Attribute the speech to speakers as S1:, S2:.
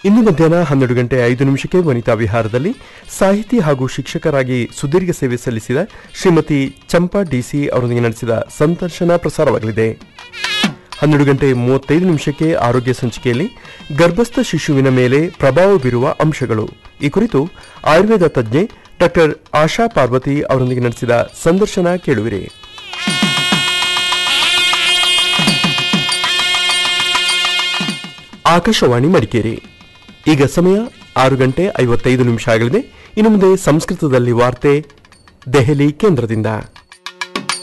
S1: ಇಂದು ಮಧ್ಯಾಹ್ನ ಹನ್ನೆರಡು ಗಂಟೆ ಐದು ನಿಮಿಷಕ್ಕೆ ವನಿತಾ ವಿಹಾರದಲ್ಲಿ ಸಾಹಿತಿ ಹಾಗೂ ಶಿಕ್ಷಕರಾಗಿ ಸುದೀರ್ಘ ಸೇವೆ ಸಲ್ಲಿಸಿದ ಶ್ರೀಮತಿ ಚಂಪಾ ಡಿಸಿ ಅವರೊಂದಿಗೆ ನಡೆಸಿದ ಸಂದರ್ಶನ ಪ್ರಸಾರವಾಗಲಿದೆ ಹನ್ನೆರಡು ಗಂಟೆ ಮೂವತ್ತೈದು ನಿಮಿಷಕ್ಕೆ ಆರೋಗ್ಯ ಸಂಚಿಕೆಯಲ್ಲಿ ಗರ್ಭಸ್ಥ ಶಿಶುವಿನ ಮೇಲೆ ಪ್ರಭಾವ ಬೀರುವ ಅಂಶಗಳು ಈ ಕುರಿತು ಆಯುರ್ವೇದ ತಜ್ಞೆ ಡಾಕ್ಟರ್ ಆಶಾ ಪಾರ್ವತಿ ಅವರೊಂದಿಗೆ ನಡೆಸಿದ ಸಂದರ್ಶನ ಕೇಳುವಿರಿ ಆಕಾಶವಾಣಿ ಮಡಿಕೇರಿ ಈಗ ಸಮಯ ಆರು ಗಂಟೆ ಐವತ್ತೈದು ನಿಮಿಷ ಆಗಲಿದೆ ಇನ್ನು ಮುಂದೆ ಸಂಸ್ಕೃತದಲ್ಲಿ ವಾರ್ತೆ ದೆಹಲಿ ಕೇಂದ್ರದಿಂದ